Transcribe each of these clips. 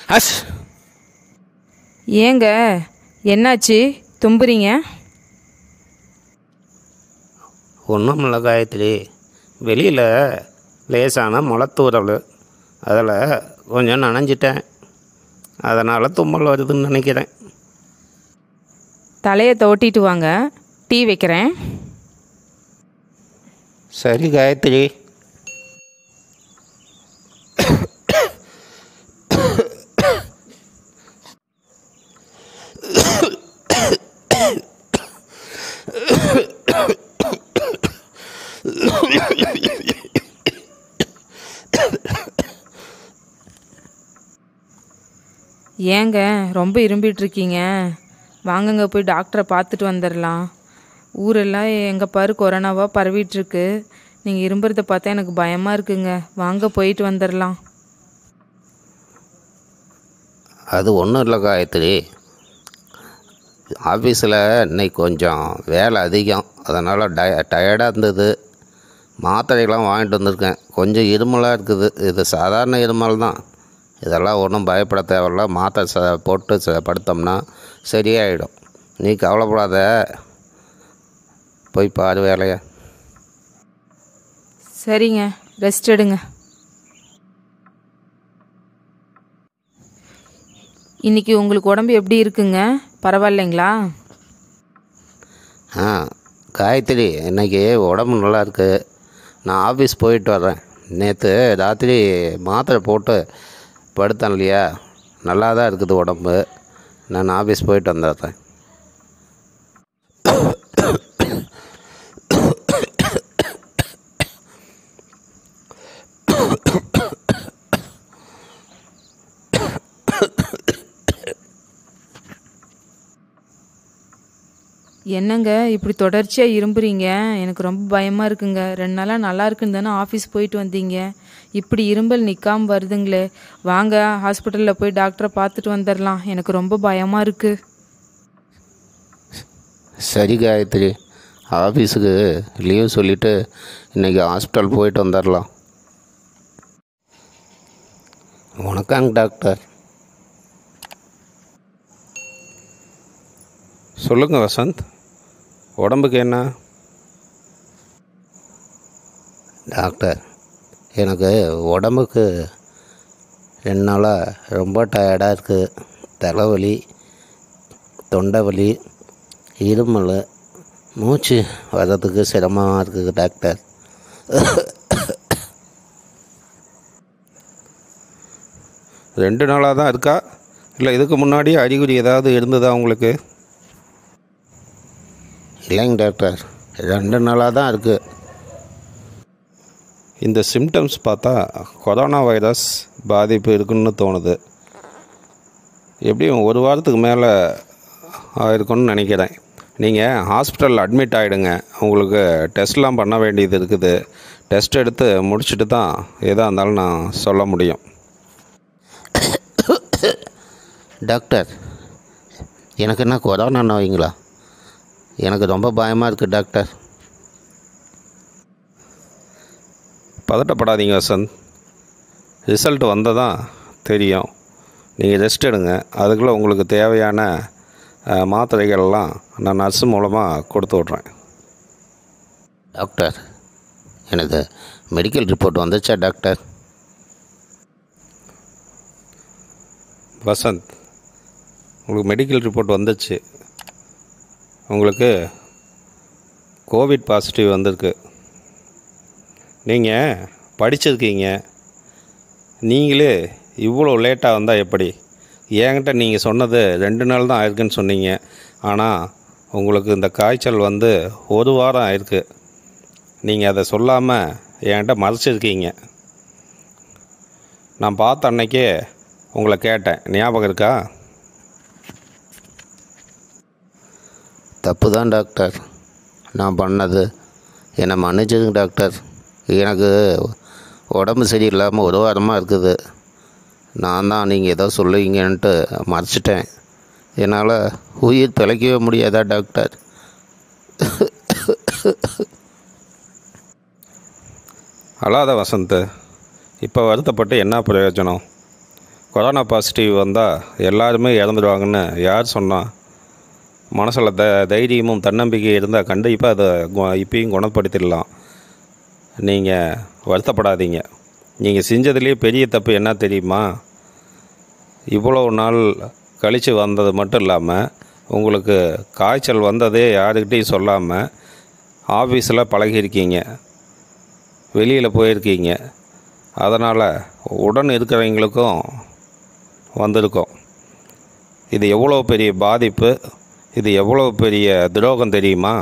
as ஏங்க என்னாச்சு தும்புறீங்க ஒன்றும் இல்லை காயத்ரி வெளியில் லேசான முளத்தூரல் அதில் கொஞ்சம் நனைஞ்சிட்டேன் அதனால் தும்மல் வருதுன்னு நினைக்கிறேன் தலையை தோட்டிட்டு வாங்க டீ வைக்கிறேன் சரி காயத்ரி ஏங்க ரொம்ப இரும்பிட்டு இருக்கீங்க வாங்குங்க போய் டாக்டரை பார்த்துட்டு வந்துடலாம் ஊரெல்லாம் எங்கே பாரு கொரோனாவாக பரவிட்டு இருக்கு நீங்கள் இரும்புறத பார்த்தா எனக்கு பயமாக இருக்குங்க வாங்க போயிட்டு வந்துடலாம் அது ஒன்றும் இல்லை காயத்ரி ஆஃபீஸில் இன்னைக்கு கொஞ்சம் வேலை அதிகம் அதனால் டய டயர்டாக இருந்தது மாத்திரைகள்லாம் வாங்கிட்டு வந்திருக்கேன் கொஞ்சம் இருமலாக இருக்குது இது சாதாரண இருமல் தான் இதெல்லாம் ஒன்றும் பயப்பட தேவையில்ல மாத்திரை ச போட்டு ச படுத்தோம்னா சரியாயிடும் நீ கவலைப்படாத போய் பாரு வேலையை சரிங்க ரெஸ்ட் எடுங்க இன்னைக்கு உங்களுக்கு உடம்பு எப்படி இருக்குங்க பரவாயில்லைங்களா ஆ காயத்ரி இன்னைக்கு உடம்பு நல்லா இருக்கு நான் ஆஃபீஸ் போயிட்டு வரேன் நேற்று ராத்திரி மாத்திரை போட்டு படுத்தேன் இல்லையா நல்லா தான் இருக்குது உடம்பு நான் ஆஃபீஸ் போயிட்டு வந்துடுறேன் என்னங்க இப்படி தொடர்ச்சியாக இரும்புறீங்க எனக்கு ரொம்ப பயமாக இருக்குங்க ரெண்டு நாளாக நல்லா இருக்குன்னு தானே ஆஃபீஸ் போயிட்டு வந்தீங்க இப்படி இரும்பல் நிற்காம வருதுங்களே வாங்க ஹாஸ்பிட்டலில் போய் டாக்டரை பார்த்துட்டு வந்துடலாம் எனக்கு ரொம்ப பயமாக இருக்குது சரி காயத்ரி ஆஃபீஸுக்கு லீவ் சொல்லிவிட்டு இன்றைக்கி ஹாஸ்பிட்டல் போயிட்டு வந்துடலாம் வணக்கங்க டாக்டர் சொல்லுங்கள் வசந்த் உடம்புக்கு என்ன டாக்டர் எனக்கு உடம்புக்கு ரெண்டு நாளாக ரொம்ப டயர்டாக இருக்குது தலைவலி தொண்டை வலி இருமல் மூச்சு வர்றதுக்கு சிரமமாக இருக்குது டாக்டர் ரெண்டு நாளாக தான் இருக்கா இல்லை இதுக்கு முன்னாடி அறிகுறி ஏதாவது இருந்ததா உங்களுக்கு இல்லைங்க டாக்டர் ரெண்டு நாளாக தான் இருக்குது இந்த சிம்டம்ஸ் பார்த்தா கொரோனா வைரஸ் பாதிப்பு இருக்குன்னு தோணுது எப்படியும் ஒரு வாரத்துக்கு மேலே ஆயிருக்கும்னு நினைக்கிறேன் நீங்கள் ஹாஸ்பிட்டல் அட்மிட் ஆகிடுங்க உங்களுக்கு டெஸ்ட்லாம் பண்ண வேண்டியது இருக்குது டெஸ்ட் எடுத்து முடிச்சுட்டு தான் எதாக இருந்தாலும் நான் சொல்ல முடியும் டாக்டர் எனக்கு என்ன கொரோனா நோய்ங்களா எனக்கு ரொம்ப பயமாக இருக்குது டாக்டர் பதட்டப்படாதீங்க வசந்த் ரிசல்ட் வந்ததான் தெரியும் நீங்கள் ரெஸ்ட் எடுங்க அதுக்குள்ளே உங்களுக்கு தேவையான அஹ், மாத்திரைகள்லாம் நான் நர்ஸ் மூலமாக கொடுத்து விட்றேன் டாக்டர் எனக்கு மெடிக்கல் ரிப்போர்ட் வந்துச்சா டாக்டர் வசந்த் உங்களுக்கு மெடிக்கல் ரிப்போர்ட் வந்துச்சு உங்களுக்கு கோவிட் பாசிட்டிவ் வந்திருக்கு நீங்கள் படிச்சிருக்கீங்க நீங்களே இவ்வளோ லேட்டாக வந்தால் எப்படி என்கிட்ட நீங்கள் சொன்னது ரெண்டு நாள் தான் ஆயிருக்குன்னு சொன்னீங்க ஆனால் உங்களுக்கு இந்த காய்ச்சல் வந்து ஒரு வாரம் ஆயிருக்கு நீங்கள் அதை சொல்லாமல் என்கிட்ட மறைச்சிருக்கீங்க நான் பார்த்த அன்னைக்கே உங்களை கேட்டேன் ஞாபகம் இருக்கா தப்பு தான் டாக்டர் நான் பண்ணது என்னை மன்னிச்சிடுங்க டாக்டர் எனக்கு உடம்பு சரியில்லாமல் ஒரு வாரமாக இருக்குது நான் தான் நீங்கள் ஏதோ சொல்லுவீங்கன்ட்டு மறைச்சிட்டேன் என்னால் உயிர் பிழைக்கவே முடியாதா டாக்டர் அழாத வசந்த் இப்போ வருத்தப்பட்டு என்ன பிரயோஜனம் கொரோனா பாசிட்டிவ் வந்தால் எல்லாருமே இறந்துடுவாங்கன்னு யார் சொன்னா மனசில் த தைரியமும் தன்னம்பிக்கையும் இருந்தால் கண்டிப்பாக அதை கு- இப்பயும் குணப்படுத்திடலாம் நீங்கள் வருத்தப்படாதீங்க நீங்கள் செஞ்சதுலேயே பெரிய தப்பு என்ன தெரியுமா இவ்வளோ நாள் கழித்து வந்தது மட்டும் இல்லாமல் உங்களுக்கு காய்ச்சல் வந்ததே யாருக்கிட்டையும் சொல்லாமல் ஆஃபீஸில் பழகியிருக்கீங்க வெளியில் போயிருக்கீங்க அதனால் உடன் இருக்கிறவங்களுக்கும் வந்திருக்கோம் இது எவ்வளோ பெரிய பாதிப்பு இது எவ்வளோ பெரிய துரோகம் தெரியுமா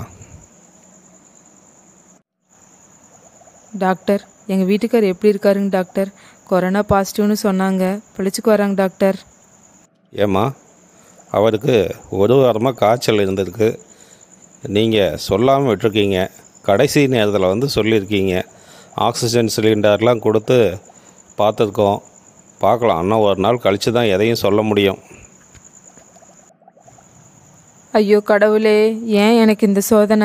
டாக்டர் எங்கள் வீட்டுக்கார் எப்படி இருக்காருங்க டாக்டர் கொரோனா பாசிட்டிவ்னு சொன்னாங்க பிழைச்சிக்கு வராங்க டாக்டர் ஏம்மா அவருக்கு ஒரு வாரமாக காய்ச்சல் இருந்திருக்கு நீங்கள் சொல்லாமல் விட்டுருக்கீங்க கடைசி நேரத்தில் வந்து சொல்லியிருக்கீங்க ஆக்சிஜன் சிலிண்டர்லாம் கொடுத்து பார்த்துருக்கோம் பார்க்கலாம் இன்னும் ஒரு நாள் கழித்து தான் எதையும் சொல்ல முடியும் ஐயோ கடவுளே ஏன் எனக்கு இந்த சோதனை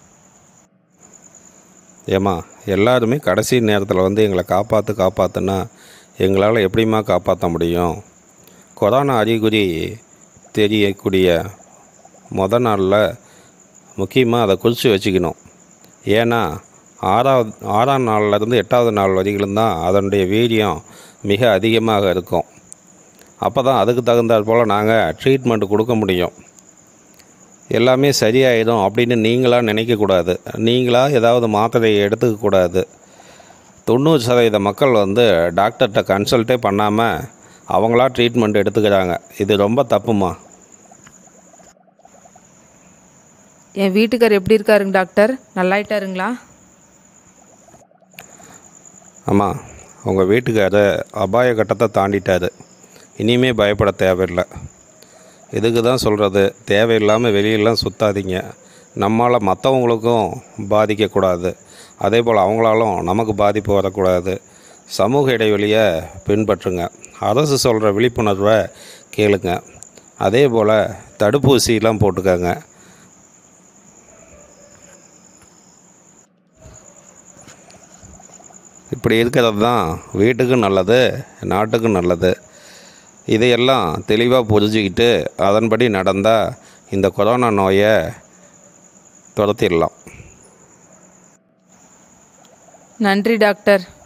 ஏம்மா எல்லாருமே கடைசி நேரத்தில் வந்து எங்களை காப்பாற்று காப்பாற்றுனா எங்களால் எப்படிம்மா காப்பாற்ற முடியும் கொரோனா அறிகுறி தெரியக்கூடிய முத நாளில் முக்கியமாக அதை குறித்து வச்சுக்கணும் ஏன்னா ஆறாவது ஆறாம் நாள்லேருந்து எட்டாவது நாள் வரைக்கும் தான் அதனுடைய வீரியம் மிக அதிகமாக இருக்கும் அப்போ தான் அதுக்கு தகுந்தாற் போல் நாங்கள் ட்ரீட்மெண்ட் கொடுக்க முடியும் எல்லாமே சரியாயிடும் அப்படின்னு நீங்களாக நினைக்கக்கூடாது நீங்களாக ஏதாவது மாத்திரையை எடுத்துக்கக்கூடாது தொண்ணூறு சதவீத மக்கள் வந்து டாக்டர்கிட்ட கன்சல்ட்டே பண்ணாமல் அவங்களா ட்ரீட்மெண்ட் எடுத்துக்கிறாங்க இது ரொம்ப தப்புமா என் வீட்டுக்கார் எப்படி இருக்காருங்க டாக்டர் நல்லாயிட்டாருங்களா ஆமாம் உங்கள் வீட்டுக்காரர் அபாய கட்டத்தை தாண்டிட்டாரு இனிமே பயப்பட தேவையில்லை இதுக்கு தான் சொல்கிறது தேவையில்லாமல் வெளியெல்லாம் சுத்தாதீங்க நம்மால் மற்றவங்களுக்கும் பாதிக்கக்கூடாது அதே போல் அவங்களாலும் நமக்கு பாதிப்பு வரக்கூடாது சமூக இடைவெளியை பின்பற்றுங்க அரசு சொல்கிற விழிப்புணர்வை கேளுங்க அதே போல் தடுப்பூசிலாம் போட்டுக்கோங்க இப்படி இருக்கிறது தான் வீட்டுக்கும் நல்லது நாட்டுக்கும் நல்லது இதையெல்லாம் தெளிவாக புரிஞ்சுக்கிட்டு அதன்படி நடந்தால் இந்த கொரோனா நோயை துரத்திடலாம் நன்றி டாக்டர்